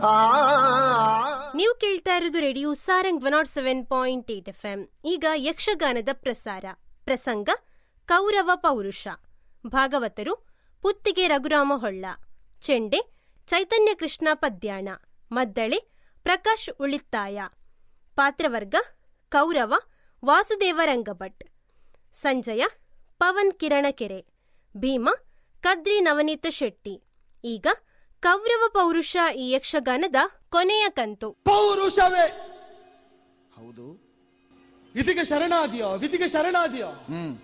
ನೀವು ಕೇಳ್ತಾ ಇರೋದು radio Sarang one nought seven point eight F M ಈಗ ಯಕ್ಷಗಾನದ ಪ್ರಸಾರ ಪ್ರಸಂಗ ಕೌರವ ಪೌರುಷ ಭಾಗವತರು ಪುತ್ತಿಗೆ ರಘುರಾಮ ಹೊಳ್ಳ ಚೆಂಡೆ ಚೈತನ್ಯ ಕೃಷ್ಣ ಪದ್ಯಾಣ ಮದ್ದಳೆ ಪ್ರಕಾಶ್ ಉಳಿತ್ತಾಯ ಪಾತ್ರವರ್ಗ ಕೌರವ ವಾಸುದೇವ ರಂಗಭಟ್ ಸಂಜಯ ಪವನ್ ಕಿರಣಕೆರೆ ಭೀಮ ಕದ್ರಿ ನವನೀತ ಶೆಟ್ಟಿ ಈಗ ಕೌರವ ಪೌರುಷ ಈ ಯಕ್ಷಗಾನದ ಕೊನೆಯ ಕಂತು ಪೌರುಷವೇ ಹೌದು ವಿಧಿಗೆ ಶರಣಾದಿಯೋ ವಿಧಿಗೆ ಶರಣಾದಿಯೋ ಹ್ಮ್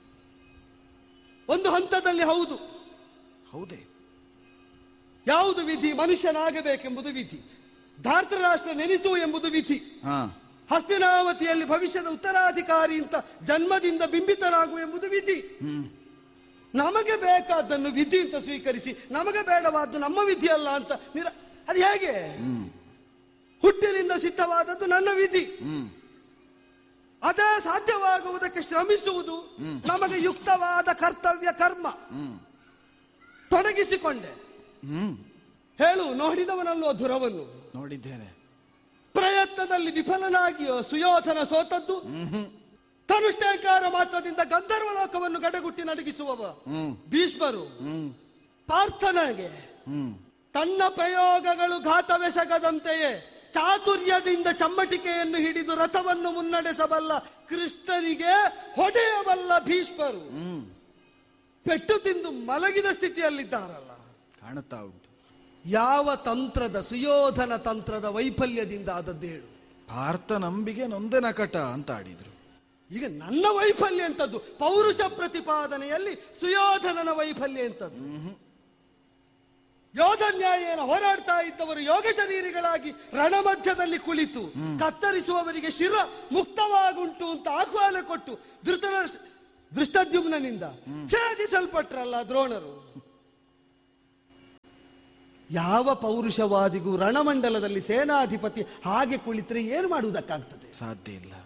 ಒಂದು ಹಂತದಲ್ಲಿ ಹೌದು ಹೌದೇ ಯಾವುದು ವಿಧಿ ಮನುಷ್ಯನಾಗಬೇಕೆಂಬುದು ವಿಧಿ ಧಾರ್ತರಾಷ್ಟ್ರ ನೆನೆಸು ಎಂಬುದು ವಿಧಿ ಹಾ ಹಸ್ತಿನಾವತಿಯಲ್ಲಿ ಭವಿಷ್ಯದ ಉತ್ತರಾಧಿಕಾರಿ ಅಂತ ಜನ್ಮದಿಂದ ಬಿಂಬಿತರಾಗು ಎಂಬುದು ವಿಧಿ ನಮಗೆ ಬೇಕಾದ್ದನ್ನು ವಿಧಿ ಅಂತ ಸ್ವೀಕರಿಸಿ ನಮಗೆ ಬೇಡವಾದ್ದು ನಮ್ಮ ವಿಧಿ ಅಲ್ಲ ಅಂತ ನಿರ ಅದು ಹೇಗೆ ಹುಟ್ಟಿನಿಂದ ಸಿದ್ಧವಾದದ್ದು ನನ್ನ ವಿಧಿ ಅದೇ ಸಾಧ್ಯವಾಗುವುದಕ್ಕೆ ಶ್ರಮಿಸುವುದು ನಮಗೆ ಯುಕ್ತವಾದ ಕರ್ತವ್ಯ ಕರ್ಮ ತೊಡಗಿಸಿಕೊಂಡೆ ಹ್ಮ್ ಹೇಳು ನೋಡಿದವನಲ್ಲೋ ಧುರವನ್ನು ನೋಡಿದ್ದೇನೆ ಪ್ರಯತ್ನದಲ್ಲಿ ವಿಫಲನಾಗಿಯೋ ಸುಯೋಧನ ಸೋತದ್ದು ತನುಷ್ಟೇಕಾರ ಮಾತ್ರದಿಂದ ಗಂಧರ್ವ ಲೋಕವನ್ನು ಗಡಗುಟ್ಟಿ ನಡಗಿಸುವವ ಹ್ಮ್ ಭೀಷ್ಮರು ಹ್ಮ್ ಪಾರ್ಥನಾಗೆ ಹ್ಮ್ ತನ್ನ ಪ್ರಯೋಗಗಳು ಘಾತವೆಸಗದಂತೆಯೇ ಚಾತುರ್ಯದಿಂದ ಚಮ್ಮಟಿಕೆಯನ್ನು ಹಿಡಿದು ರಥವನ್ನು ಮುನ್ನಡೆಸಬಲ್ಲ ಕೃಷ್ಣನಿಗೆ ಹೊಡೆಯಬಲ್ಲ ಭೀಷ್ಮರು ಹ್ಮ್ ಪೆಟ್ಟು ತಿಂದು ಮಲಗಿದ ಸ್ಥಿತಿಯಲ್ಲಿದ್ದಾರಲ್ಲ ಕಾಣುತ್ತಾ ಉಂಟು ಯಾವ ತಂತ್ರದ ಸುಯೋಧನ ತಂತ್ರದ ವೈಫಲ್ಯದಿಂದ ಆದದ್ದೇಳು ಭಾರತ ನಂಬಿಗೆ ನೊಂದೆ ನಕಟ ಅಂತ ಆಡಿದ್ರು ಈಗ ನನ್ನ ವೈಫಲ್ಯ ಎಂತದ್ದು ಪೌರುಷ ಪ್ರತಿಪಾದನೆಯಲ್ಲಿ ಸುಯೋಧನನ ವೈಫಲ್ಯ ಎಂತದ್ದು ಯೋಧ ನ್ಯಾಯನ ಹೋರಾಡ್ತಾ ಇದ್ದವರು ಯೋಗ ಶರೀರಿಗಳಾಗಿ ರಣಮಧ್ಯದಲ್ಲಿ ಕುಳಿತು ಕತ್ತರಿಸುವವರಿಗೆ ಶಿರ ಮುಕ್ತವಾಗುಂಟು ಅಂತ ಆಹ್ವಾನ ಕೊಟ್ಟು ಧೃತರ ದೃಷ್ಟದ್ಯುಮ್ನಿಂದ ಛೇದಿಸಲ್ಪಟ್ರಲ್ಲ ದ್ರೋಣರು ಯಾವ ಪೌರುಷವಾದಿಗೂ ರಣಮಂಡಲದಲ್ಲಿ ಸೇನಾಧಿಪತಿ ಹಾಗೆ ಕುಳಿತರೆ ಏನು ಮಾಡುವುದಕ್ಕಾಗ್ತದೆ ಸಾಧ್ಯ ಇಲ್ಲ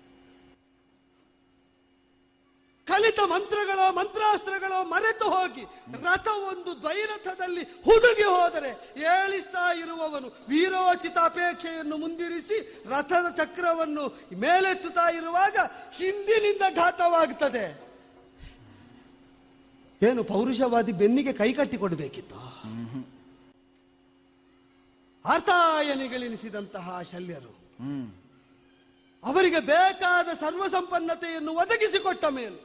ಕಲಿತ ಮಂತ್ರಗಳೋ ಮಂತ್ರಾಸ್ತ್ರಗಳೋ ಮರೆತು ಹೋಗಿ ರಥ ಒಂದು ದ್ವೈರಥದಲ್ಲಿ ಹುದುಗಿ ಹೋದರೆ ಏಳಿಸ್ತಾ ಇರುವವನು ವೀರೋಚಿತ ಅಪೇಕ್ಷೆಯನ್ನು ಮುಂದಿರಿಸಿ ರಥದ ಚಕ್ರವನ್ನು ಮೇಲೆತ್ತುತ್ತಾ ಇರುವಾಗ ಹಿಂದಿನಿಂದ ಘಾತವಾಗ್ತದೆ ಏನು ಪೌರುಷವಾದಿ ಬೆನ್ನಿಗೆ ಕೈ ಕಟ್ಟಿ ಕೊಡಬೇಕಿತ್ತು ಅರ್ಥಾಯನಿಗಳೆನಿಸಿದಂತಹ ಶಲ್ಯರು ಹ್ಮ್ ಅವರಿಗೆ ಬೇಕಾದ ಸರ್ವಸಂಪನ್ನತೆಯನ್ನು ಒದಗಿಸಿಕೊಟ್ಟ ಮೇಲೆ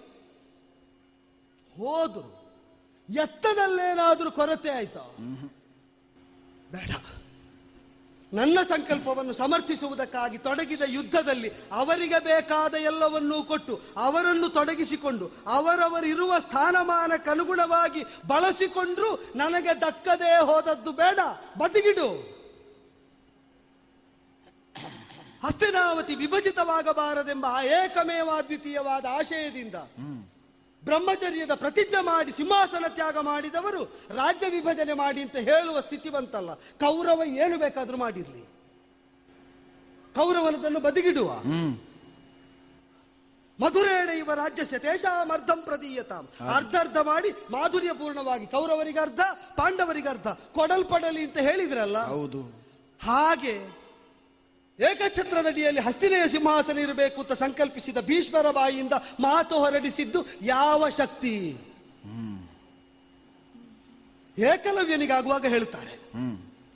ಹೋದರು ಎತ್ತದಲ್ಲೇನಾದರೂ ಕೊರತೆ ಆಯ್ತಾ ಬೇಡ ನನ್ನ ಸಂಕಲ್ಪವನ್ನು ಸಮರ್ಥಿಸುವುದಕ್ಕಾಗಿ ತೊಡಗಿದ ಯುದ್ಧದಲ್ಲಿ ಅವರಿಗೆ ಬೇಕಾದ ಎಲ್ಲವನ್ನೂ ಕೊಟ್ಟು ಅವರನ್ನು ತೊಡಗಿಸಿಕೊಂಡು ಅವರವರಿರುವ ಸ್ಥಾನಮಾನಕ್ಕನುಗುಣವಾಗಿ ಬಳಸಿಕೊಂಡ್ರು ನನಗೆ ದಕ್ಕದೇ ಹೋದದ್ದು ಬೇಡ ಬದಿಗಿಡು ಹಸ್ತಿನಾವತಿ ವಿಭಜಿತವಾಗಬಾರದೆಂಬ ಆ ಏಕಮೇವಾದ್ವಿತೀಯವಾದ ಆಶಯದಿಂದ ಬ್ರಹ್ಮಚರ್ಯದ ಪ್ರತಿಜ್ಞೆ ಮಾಡಿ ಸಿಂಹಾಸನ ತ್ಯಾಗ ಮಾಡಿದವರು ರಾಜ್ಯ ವಿಭಜನೆ ಮಾಡಿ ಅಂತ ಹೇಳುವ ಸ್ಥಿತಿ ಬಂತಲ್ಲ ಕೌರವ ಏನು ಬೇಕಾದ್ರೂ ಮಾಡಿರ್ಲಿ ಕೌರವನದನ್ನು ಬದಿಗಿಡುವ ಹ್ಮ್ ಮಧುರೇಣ ಇವ ರಾಜ್ಯಸ್ಯ ತೇಷಾಮರ್ಧಂ ಪ್ರದೀಯತಾಂ ಅರ್ಧ ಅರ್ಧ ಮಾಡಿ ಮಾಧುರ್ಯಪೂರ್ಣವಾಗಿ ಕೌರವರಿಗೆ ಅರ್ಧ ಪಾಂಡವರಿಗೆ ಅರ್ಧ ಕೊಡಲ್ಪಡಲಿ ಅಂತ ಹೇಳಿದ್ರಲ್ಲ ಹೌದು ಹಾಗೆ ಏಕಛತ್ರದಡಿಯಲ್ಲಿ ಹಸ್ತಿನೆಯ ಸಿಂಹಾಸನ ಇರಬೇಕು ಅಂತ ಸಂಕಲ್ಪಿಸಿದ ಭೀಷ್ಮರ ಬಾಯಿಯಿಂದ ಮಾತು ಹೊರಡಿಸಿದ್ದು ಯಾವ ಶಕ್ತಿ ಏಕಲವ್ಯನಿಗಾಗುವಾಗ ಹೇಳ್ತಾರೆ ಹ್ಮ್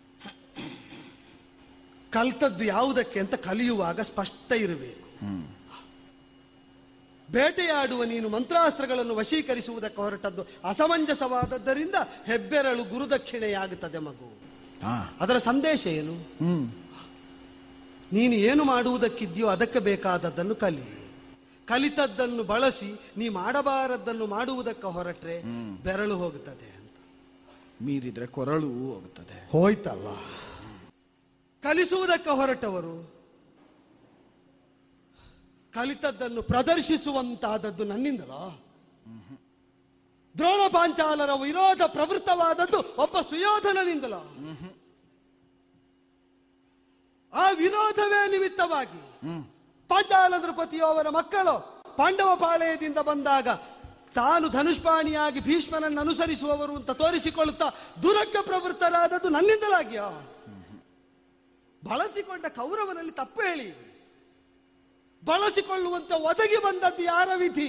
ಕಲ್ತದ್ದು ಯಾವುದಕ್ಕೆ ಅಂತ ಕಲಿಯುವಾಗ ಸ್ಪಷ್ಟ ಇರಬೇಕು ಹ್ಮ್ ಬೇಟೆಯಾಡುವ ನೀನು ಮಂತ್ರಾಸ್ತ್ರಗಳನ್ನು ವಶೀಕರಿಸುವುದಕ್ಕೆ ಹೊರಟದ್ದು ಅಸಮಂಜಸವಾದದ್ದರಿಂದ ಹೆಬ್ಬೆರಳು ಗುರುದಕ್ಷಿಣೆಯಾಗುತ್ತದೆ ಮಗು ಹಾ ಅದರ ಸಂದೇಶ ಏನು ಹ್ಮ್ ನೀನು ಏನು ಮಾಡುವುದಕ್ಕಿದ್ಯೋ ಅದಕ್ಕೆ ಬೇಕಾದದ್ದನ್ನು ಕಲಿ ಕಲಿತದ್ದನ್ನು ಬಳಸಿ ನೀ ಮಾಡಬಾರದ್ದನ್ನು ಮಾಡುವುದಕ್ಕೆ ಹೊರಟ್ರೆ ಬೆರಳು ಹೋಗುತ್ತದೆ ಅಂತ ಮೀರಿದ್ರೆ ಕೊರಳು ಹೋಗುತ್ತದೆ ಹೋಯ್ತಲ್ಲ ಕಲಿಸುವುದಕ್ಕೆ ಹೊರಟವರು ಕಲಿತದ್ದನ್ನು ಪ್ರದರ್ಶಿಸುವಂತಾದದ್ದು ನನ್ನಿಂದಲೋ ದ್ರೋಣ ಪಾಂಚಾಲರ ವಿರೋಧ ಪ್ರವೃತ್ತವಾದದ್ದು ಒಬ್ಬ ಸುಯೋಧನನಿಂದಲೋ ಆ ವಿರೋಧವೇ ನಿಮಿತ್ತವಾಗಿ ಪಾಂಚಾಲ ನೃಪತಿಯೋ ಅವರ ಮಕ್ಕಳು ಪಾಂಡವ ಪಾಳೆಯದಿಂದ ಬಂದಾಗ ತಾನು ಧನುಷ್ಪಾಣಿಯಾಗಿ ಭೀಷ್ಮನನ್ನು ಅನುಸರಿಸುವವರು ಅಂತ ತೋರಿಸಿಕೊಳ್ಳುತ್ತಾ ದುರಕ್ಕ ಪ್ರವೃತ್ತರಾದದ್ದು ನನ್ನಿಂದಲಾಗಿಯೋ ಬಳಸಿಕೊಂಡ ಕೌರವನಲ್ಲಿ ತಪ್ಪು ಹೇಳಿ ಬಳಸಿಕೊಳ್ಳುವಂತ ಒದಗಿ ಬಂದದ್ದು ಯಾರ ವಿಧಿ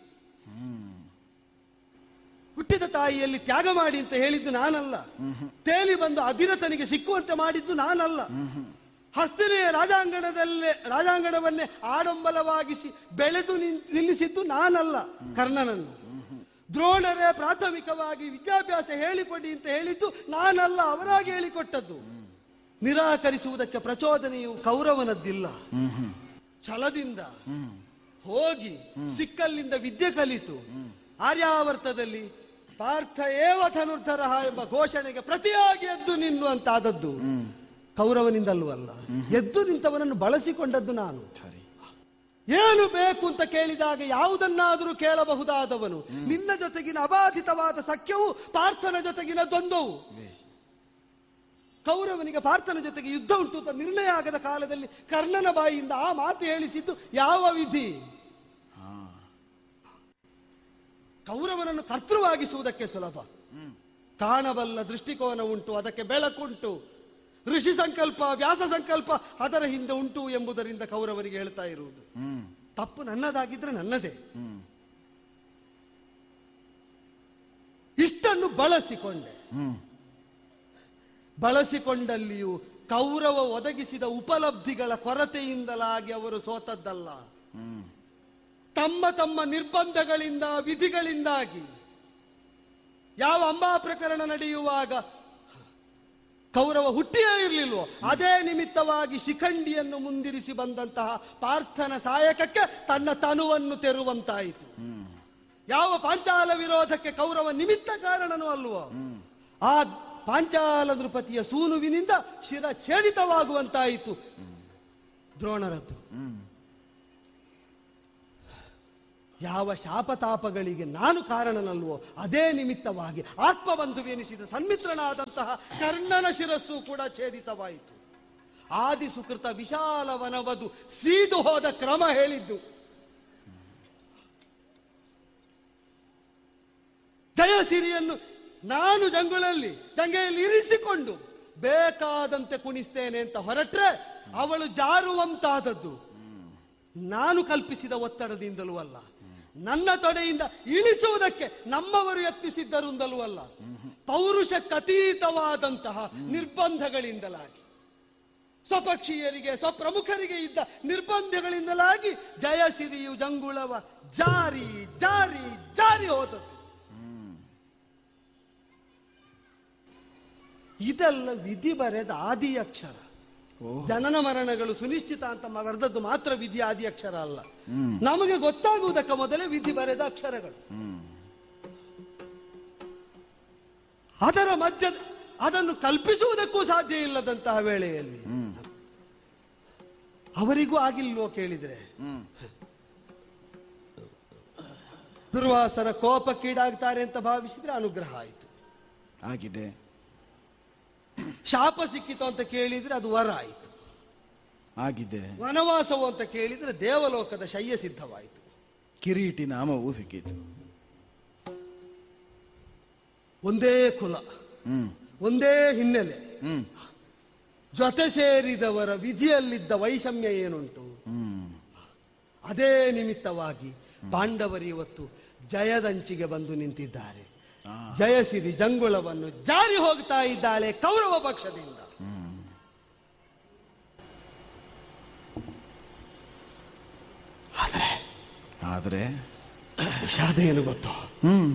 ಹುಟ್ಟಿದ ತಾಯಿಯಲ್ಲಿ ತ್ಯಾಗ ಮಾಡಿ ಅಂತ ಹೇಳಿದ್ದು ನಾನಲ್ಲ ತೇಲಿ ಬಂದು ಅಧಿರಥನಿಗೆ ಸಿಕ್ಕುವಂತೆ ಮಾಡಿದ್ದು ನಾನಲ್ಲ ಹಸ್ತಿನೆಯ ರಾಜಾಂಗಣದಲ್ಲೇ ರಾಜಾಂಗಣವನ್ನೇ ಆಡಂಬಲವಾಗಿಸಿ ಬೆಳೆದು ನಿನ್- ನಿಲ್ಲಿಸಿದ್ದು ನಾನಲ್ಲ ಕರ್ಣನನ್ನು ದ್ರೋಣರೇ ಪ್ರಾಥಮಿಕವಾಗಿ ವಿದ್ಯಾಭ್ಯಾಸ ಹೇಳಿಕೊಡಿ ಅಂತ ಹೇಳಿದ್ದು ನಾನಲ್ಲ ಅವರಾಗಿ ಹೇಳಿಕೊಟ್ಟದ್ದು ನಿರಾಕರಿಸುವುದಕ್ಕೆ ಪ್ರಚೋದನೆಯು ಕೌರವನದ್ದಿಲ್ಲ ಛಲದಿಂದ ಹೋಗಿ ಸಿಕ್ಕಲ್ಲಿಂದ ವಿದ್ಯೆ ಕಲಿತು ಆರ್ಯಾವರ್ತದಲ್ಲಿ ಪಾರ್ಥ ಏವ ಧನುರ್ಧರ ಎಂಬ ಘೋಷಣೆಗೆ ಪ್ರತಿಯಾಗಿ ಎದ್ದು ನಿಲ್ಲುವಂತಾದದ್ದು ಕೌರವನಿಂದಲ್ಲೂ ಅಲ್ಲ ಎದ್ದು ನಿಂತವನನ್ನು ಬಳಸಿಕೊಂಡದ್ದು ನಾನು ಸರಿ ಏನು ಬೇಕು ಅಂತ ಕೇಳಿದಾಗ ಯಾವುದನ್ನಾದರೂ ಕೇಳಬಹುದಾದವನು ನಿನ್ನ ಜೊತೆಗಿನ ಅಬಾಧಿತವಾದ ಸಖ್ಯವು ಪಾರ್ಥನ ಜೊತೆಗಿನ ದ್ವಂದ್ವವು ಕೌರವನಿಗೆ ಪಾರ್ಥನ ಜೊತೆಗೆ ಯುದ್ಧ ಉಂಟು ಅಂತ ನಿರ್ಣಯ ಆಗದ ಕಾಲದಲ್ಲಿ ಕರ್ಣನ ಬಾಯಿಯಿಂದ ಆ ಮಾತು ಹೇಳಿಸಿದ್ದು ಯಾವ ವಿಧಿ ಕೌರವನನ್ನು ಕರ್ತೃವಾಗಿಸುವುದಕ್ಕೆ ಸುಲಭ ಕಾಣಬಲ್ಲ ದೃಷ್ಟಿಕೋನ ಉಂಟು ಅದಕ್ಕೆ ಬೆಳಕುಂಟು ಋಷಿ ಸಂಕಲ್ಪ ವ್ಯಾಸ ಸಂಕಲ್ಪ ಅದರ ಹಿಂದೆ ಉಂಟು ಎಂಬುದರಿಂದ ಕೌರವರಿಗೆ ಹೇಳ್ತಾ ಇರುವುದು ಹ್ಮ್ ತಪ್ಪು ನನ್ನದಾಗಿದ್ರೆ ನನ್ನದೇ ಹ್ಮ್ ಇಷ್ಟನ್ನು ಬಳಸಿಕೊಂಡೆ ಹ್ಮ್ ಬಳಸಿಕೊಂಡಲ್ಲಿಯೂ ಕೌರವ ಒದಗಿಸಿದ ಉಪಲಬ್ಧಿಗಳ ಕೊರತೆಯಿಂದಲಾಗಿ ಅವರು ಸೋತದ್ದಲ್ಲ ಹ್ಮ್ ತಮ್ಮ ತಮ್ಮ ನಿರ್ಬಂಧಗಳಿಂದ ವಿಧಿಗಳಿಂದಾಗಿ ಯಾವ ಅಂಬಾ ಪ್ರಕರಣ ನಡೆಯುವಾಗ ಕೌರವ ಹುಟ್ಟಿಯೇ ಇರಲಿಲ್ವೋ ಅದೇ ನಿಮಿತ್ತವಾಗಿ ಶಿಖಂಡಿಯನ್ನು ಮುಂದಿರಿಸಿ ಬಂದಂತಹ ಪಾರ್ಥನ ಸಾಯಕಕ್ಕೆ ತನ್ನ ತನುವನ್ನು ತೆರುವಂತಾಯಿತು ಯಾವ ಪಾಂಚಾಲ ವಿರೋಧಕ್ಕೆ ಕೌರವ ನಿಮಿತ್ತ ಕಾರಣನೂ ಅಲ್ವೋ ಆ ಪಾಂಚಾಲ ನೃಪತಿಯ ಸೂನುವಿನಿಂದ ಶಿರ ಛೇದಿತವಾಗುವಂತಾಯಿತು ದ್ರೋಣರದ್ದು ಯಾವ ಶಾಪತಾಪಗಳಿಗೆ ನಾನು ಕಾರಣನಲ್ವೋ ಅದೇ ನಿಮಿತ್ತವಾಗಿ ಆತ್ಮಬಂಧುವೆನಿಸಿದ ಸನ್ಮಿತ್ರನಾದಂತಹ ಕರ್ಣನ ಶಿರಸ್ಸು ಕೂಡ ಛೇದಿತವಾಯಿತು ಆದಿ ಸುಕೃತ ವಿಶಾಲ ವನವದು ಸೀದು ಹೋದ ಕ್ರಮ ಹೇಳಿದ್ದು ಜಯಸಿರಿಯನ್ನು ನಾನು ಜಂಗುಳಲ್ಲಿ ಜಂಗೆಯಲ್ಲಿ ಇರಿಸಿಕೊಂಡು ಬೇಕಾದಂತೆ ಕುಣಿಸ್ತೇನೆ ಅಂತ ಹೊರಟ್ರೆ ಅವಳು ಜಾರುವಂತಾದದ್ದು ನಾನು ಕಲ್ಪಿಸಿದ ಒತ್ತಡದಿಂದಲೂ ಅಲ್ಲ ನನ್ನ ತೊಡೆಯಿಂದ ಇಳಿಸುವುದಕ್ಕೆ ನಮ್ಮವರು ಯತ್ನಿಸಿದ್ದರಿಂದಲೂ ಅಲ್ಲ ಪೌರುಷಕ್ಕತೀತವಾದಂತಹ ನಿರ್ಬಂಧಗಳಿಂದಲಾಗಿ ಸ್ವಪಕ್ಷೀಯರಿಗೆ ಸ್ವಪ್ರಮುಖರಿಗೆ ಇದ್ದ ನಿರ್ಬಂಧಗಳಿಂದಲಾಗಿ ಜಯಸಿರಿಯು ಜಂಗುಳವ ಜಾರಿ ಜಾರಿ ಜಾರಿ ಹೋದದ್ದು ಇದೆಲ್ಲ ವಿಧಿ ಬರೆದ ಆದಿ ಅಕ್ಷರ ಓ ಜನನ ಮರಣಗಳು ಸುನಿಶ್ಚಿತ ಅಂತ ಬರೆದದ್ದು ಮಾತ್ರ ವಿಧಿ ಆದಿ ಅಕ್ಷರ ಅಲ್ಲ ನಮಗೆ ಗೊತ್ತಾಗುವುದಕ್ಕೆ ಮೊದಲೇ ವಿಧಿ ಬರೆದ ಅಕ್ಷರಗಳು ಅದರ ಮಧ್ಯ ಅದನ್ನು ಕಲ್ಪಿಸುವುದಕ್ಕೂ ಸಾಧ್ಯ ಇಲ್ಲದಂತಹ ವೇಳೆಯಲ್ಲಿ ಅವರಿಗೂ ಆಗಿಲ್ವೋ ಕೇಳಿದ್ರೆ ದುರ್ವಾಸರ ಕೋಪಕ್ಕೀಡಾಗ್ತಾರೆ ಅಂತ ಭಾವಿಸಿದ್ರೆ ಅನುಗ್ರಹ ಆಯಿತು ಆಗಿದೆ ಶಾಪ ಸಿಕ್ಕಿತು ಅಂತ ಕೇಳಿದ್ರೆ ಅದು ವರ ಆಯಿತು ಆಗಿದೆ ವನವಾಸವು ಅಂತ ಕೇಳಿದ್ರೆ ದೇವಲೋಕದ ಶಯ್ಯ ಸಿದ್ಧವಾಯಿತು ಕಿರೀಟಿ ನಾಮವೂ ಸಿಕ್ಕಿತು ಒಂದೇ ಕುಲ ಹ್ಮ್ ಒಂದೇ ಹಿನ್ನೆಲೆ ಹ್ಮ್ ಜೊತೆ ಸೇರಿದವರ ವಿಧಿಯಲ್ಲಿದ್ದ ವೈಷಮ್ಯ ಏನುಂಟು ಹ್ಮ್ ಅದೇ ನಿಮಿತ್ತವಾಗಿ ಪಾಂಡವರು ಇವತ್ತು ಜಯದಂಚಿಗೆ ಬಂದು ನಿಂತಿದ್ದಾರೆ ಆ. ಜಯಸಿರಿ ಜಂಗುಳವನ್ನು ಜಾರಿ ಹೋಗ್ತಾ ಇದ್ದಾಳೆ ಕೌರವ ಪಕ್ಷದಿಂದ ಆದ್ರೆ ವಿಷಾದ ಏನು ಗೊತ್ತೋ ಹ್ಮ್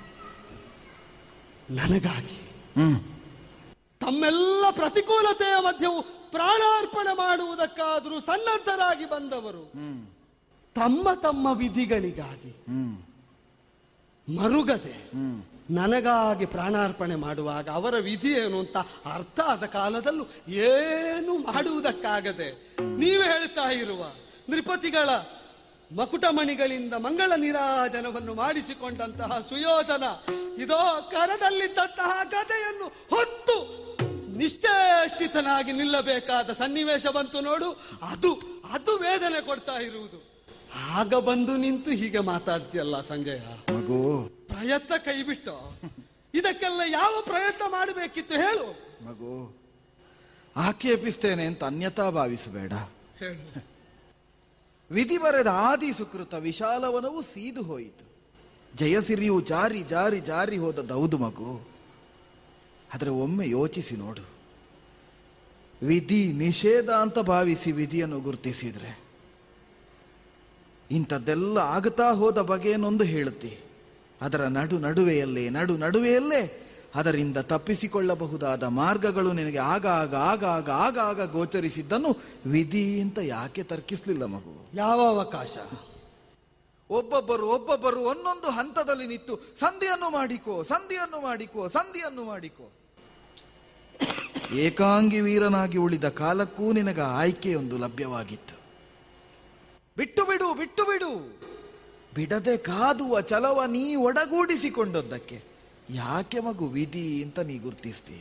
ನನಗಾಗಿ ಹ್ಮ್ ತಮ್ಮೆಲ್ಲ ಪ್ರತಿಕೂಲತೆಯ ಮಧ್ಯವು ಪ್ರಾಣಾರ್ಪಣೆ ಮಾಡುವುದಕ್ಕಾದರೂ ಸನ್ನದ್ಧರಾಗಿ ಬಂದವರು ಹ್ಮ್ ತಮ್ಮ ತಮ್ಮ ವಿಧಿಗಳಿಗಾಗಿ ಹ್ಮ್ ಮರುಗದೆ ಹ್ಮ್ ನನಗಾಗಿ ಪ್ರಾಣಾರ್ಪಣೆ ಮಾಡುವಾಗ ಅವರ ವಿಧಿ ಏನು ಅಂತ ಅರ್ಥ ಆದ ಕಾಲದಲ್ಲೂ ಏನು ಮಾಡುವುದಕ್ಕಾಗದೆ ನೀವೇ ಹೇಳ್ತಾ ಇರುವ ನೃಪತಿಗಳ ಮಕುಟಮಣಿಗಳಿಂದ ಮಂಗಳ ನಿರಾಜನವನ್ನು ಮಾಡಿಸಿಕೊಂಡಂತಹ ಸುಯೋಧನ ಇದೋ ಕರದಲ್ಲಿದ್ದಂತಹ ಗದೆಯನ್ನು ಹೊತ್ತು ನಿಶ್ಚೇಷ್ಟಿತನಾಗಿ ನಿಲ್ಲಬೇಕಾದ ಸನ್ನಿವೇಶ ಬಂತು ನೋಡು ಅದು ಅದು ವೇದನೆ ಕೊಡ್ತಾ ಇರುವುದು ಆಗ ಬಂದು ನಿಂತು ಹೀಗೆ ಮಾತಾಡ್ತೀಯಲ್ಲ ಸಂಜಯ ಮಗು ಪ್ರಯತ್ನ ಕೈಬಿಟ್ಟು ಇದಕ್ಕೆಲ್ಲ ಯಾವ ಪ್ರಯತ್ನ ಮಾಡಬೇಕಿತ್ತು ಹೇಳು ಮಗು ಆಕ್ಷೇಪಿಸ್ತೇನೆ ಅಂತ ಅನ್ಯತಾ ಭಾವಿಸಬೇಡ ವಿಧಿ ಬರೆದ ಆದಿ ಸುಕೃತ ವಿಶಾಲವನವು ಸೀದು ಹೋಯಿತು ಜಯಸಿರಿಯು ಜಾರಿ ಜಾರಿ ಜಾರಿ ಹೋದದ್ದು ಮಗು ಆದರೆ ಒಮ್ಮೆ ಯೋಚಿಸಿ ನೋಡು ವಿಧಿ ನಿಷೇಧ ಅಂತ ಭಾವಿಸಿ ವಿಧಿಯನ್ನು ಗುರುತಿಸಿದ್ರೆ ಇಂಥದ್ದೆಲ್ಲ ಆಗುತ್ತಾ ಹೋದ ಬಗೆಯನ್ನೊಂದು ಹೇಳುತ್ತೆ ಅದರ ನಡು ನಡುವೆಯಲ್ಲೇ ನಡು ನಡುವೆಯಲ್ಲೇ ಅದರಿಂದ ತಪ್ಪಿಸಿಕೊಳ್ಳಬಹುದಾದ ಮಾರ್ಗಗಳು ನಿನಗೆ ಆಗಾಗ ಆಗಾಗ ಆಗಾಗ ಗೋಚರಿಸಿದ್ದನ್ನು ವಿಧಿ ಅಂತ ಯಾಕೆ ತರ್ಕಿಸ್ಲಿಲ್ಲ ಮಗು ಯಾವ ಅವಕಾಶ ಒಬ್ಬೊಬ್ಬರು ಒಬ್ಬೊಬ್ಬರು ಒಂದೊಂದು ಹಂತದಲ್ಲಿ ನಿಂತು ಸಂಧಿಯನ್ನು ಮಾಡಿಕೋ ಸಂಧಿಯನ್ನು ಮಾಡಿಕೋ ಸಂಧಿಯನ್ನು ಮಾಡಿಕೋ ಏಕಾಂಗಿ ವೀರನಾಗಿ ಉಳಿದ ಕಾಲಕ್ಕೂ ನಿನಗ ಆಯ್ಕೆಯೊಂದು ಲಭ್ಯವಾಗಿತ್ತು ಬಿಟ್ಟು ಬಿಡು ಬಿಟ್ಟು ಬಿಡು ಬಿಡದೆ ಕಾದುವ ಚಲವ ನೀ ಒಡಗೂಡಿಸಿಕೊಂಡದ್ದಕ್ಕೆ ಯಾಕೆ ಮಗು ವಿಧಿ ಅಂತ ನೀ ಗುರ್ತಿಸ್ತಿ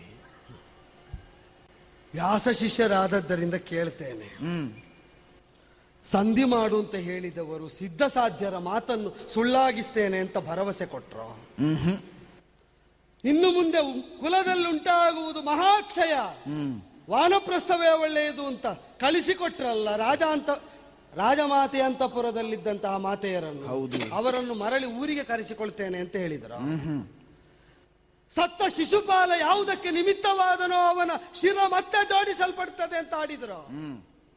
ವ್ಯಾಸ ಶಿಷ್ಯರಾದದ್ದರಿಂದ ಕೇಳ್ತೇನೆ ಹ್ಮ್ ಸಂಧಿ ಮಾಡು ಅಂತ ಹೇಳಿದವರು ಸಿದ್ಧ ಸಾಧ್ಯರ ಮಾತನ್ನು ಸುಳ್ಳಾಗಿಸ್ತೇನೆ ಅಂತ ಭರವಸೆ ಕೊಟ್ರು ಹ್ಮ್ ಹ್ಮ್ ಇನ್ನು ಮುಂದೆ ಉ- ಕುಲದಲ್ಲಿ ಉಂಟಾಗುವುದು ಮಹಾಕ್ಷಯ ಹ್ಮ್ ವಾನಪ್ರಸ್ಥವೇ ಒಳ್ಳೆಯದು ಅಂತ ಕಳಿಸಿಕೊಟ್ರಲ್ಲ ರಾಜ ಅಂತ ರಾಜಮಾತೆ ಅಂತಪುರದಲ್ಲಿದ್ದಂತಹ ಮಾತೆಯರನ್ನು ಹೌದು. ಅವರನ್ನು ಮರಳಿ ಊರಿಗೆ ಕರೆಸಿಕೊಳ್ತೇನೆ ಅಂತ ಹೇಳಿದರು ಹ್ಮ್ ಹ್ಮ್ ಸತ್ತ ಶಿಶುಪಾಲ ಯಾವುದಕ್ಕೆ ನಿಮಿತ್ತವಾದನೋ ಅವನ ಶಿರ ಮತ್ತೆ ಜೋಡಿಸಲ್ಪಡ್ತದೆ ಅಂತ ಆಡಿದ್ರು ಹ್ಮ್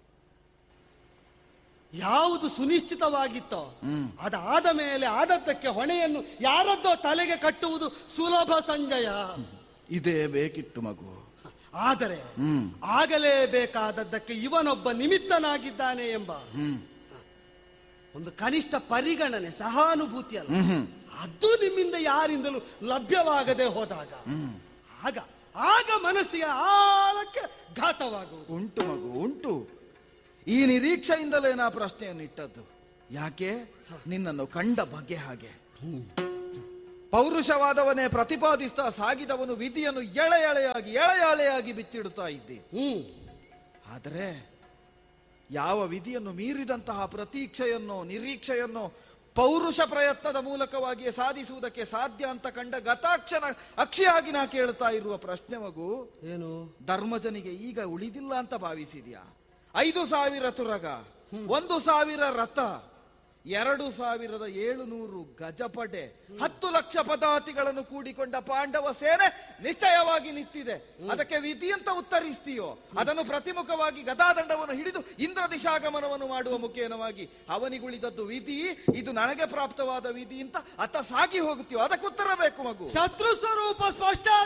ಯಾವುದು ಸುನಿಶ್ಚಿತವಾಗಿತ್ತೋ ಹ್ಮ್. ಅದಾದ ಮೇಲೆ ಆದದ್ದಕ್ಕೆ ಹೊಣೆಯನ್ನು ಯಾರದ್ದೋ ತಲೆಗೆ ಕಟ್ಟುವುದು ಸುಲಭ ಸಂಜಯ ಇದೇ ಬೇಕಿತ್ತು ಮಗು ಆದರೆ ಹ್ಮ್ ಆಗಲೇಬೇಕಾದದ್ದಕ್ಕೆ ಇವನೊಬ್ಬ ನಿಮಿತ್ತನಾಗಿದ್ದಾನೆ ಎಂಬ ಹ್ಮ್ ಒಂದು ಕನಿಷ್ಠ ಪರಿಗಣನೆ ಸಹಾನುಭೂತಿ ಅಲ್ಲ ಹ್ಮ್ ಹ್ಮ್ ಅದು ನಿಮ್ಮಿಂದ ಯಾರಿಂದಲೂ ಲಭ್ಯವಾಗದೆ ಹೋದಾಗ ಆಗ ಆಗ ಮನಸ್ಸಿಗೆ ಆಳಕ್ಕೆ ಘಾತವಾಗುವುದು ಉಂಟು ಮಗು ಉಂಟು ಈ ನಿರೀಕ್ಷೆಯಿಂದಲೇ ನಾ ಪ್ರಶ್ನೆಯನ್ನು ಇಟ್ಟದ್ದು ಯಾಕೆ ನಿನ್ನನ್ನು ಕಂಡ ಬಗೆ ಹಾಗೆ ಪೌರುಷವಾದವನೇ ಪ್ರತಿಪಾದಿಸ್ತಾ ಸಾಗಿದವನು ವಿಧಿಯನ್ನು ಎಳೆ ಎಳೆಯಾಗಿ ಎಳೆ ಎಳೆಯಾಗಿ ಬಿಚ್ಚಿಡುತ್ತಾ ಇದ್ದಿ ಹ್ಮ್ ಆದರೆ ಯಾವ ವಿಧಿಯನ್ನು ಮೀರಿದಂತಹ ಪ್ರತೀಕ್ಷೆಯನ್ನು ನಿರೀಕ್ಷೆಯನ್ನು ಪೌರುಷ ಪ್ರಯತ್ನದ ಮೂಲಕವಾಗಿಯೇ ಸಾಧಿಸುವುದಕ್ಕೆ ಸಾಧ್ಯ ಅಂತ ಕಂಡ ಗತಾಕ್ಷಣ ಅಕ್ಷಿಯಾಗಿ ನಾ ಕೇಳ್ತಾ ಇರುವ ಪ್ರಶ್ನೆ ಮಗು ಏನು ಧರ್ಮಜನಿಗೆ ಈಗ ಉಳಿದಿಲ್ಲ ಅಂತ ಭಾವಿಸಿದ್ಯಾ ಐದು ಸಾವಿರ ತುರಗ ಒಂದು ಸಾವಿರ ರಥ ಎರಡು ಸಾವಿರದ ಏಳುನೂರು ಗಜಪಡೆ ಹತ್ತು ಲಕ್ಷ ಪದಾತಿಗಳನ್ನು ಕೂಡಿಕೊಂಡ ಪಾಂಡವ ಸೇನೆ ನಿಶ್ಚಯವಾಗಿ ನಿಂತಿದೆ ಅದಕ್ಕೆ ವಿಧಿ ಅಂತ ಉತ್ತರಿಸ್ತೀಯೋ ಅದನ್ನು ಪ್ರತಿಮುಖವಾಗಿ ಗದಾದಂಡವನ್ನು ಹಿಡಿದು ಇಂದ್ರ ದಿಶಾಗಮನವನ್ನು ಮಾಡುವ ಮುಖೇನವಾಗಿ ಅವನಿಗುಳಿದದ್ದು ವಿಧಿ ಇದು ನನಗೆ ಪ್ರಾಪ್ತವಾದ ವಿಧಿ ಅಂತ ಅತ್ತ ಸಾಗಿ ಹೋಗುತ್ತೀಯೋ ಅದಕ್ಕೆ ಉತ್ತರ ಬೇಕು ಮಗು ಶತ್ರು ಸ್ವರೂಪ ಸ್ಪಷ್ಟ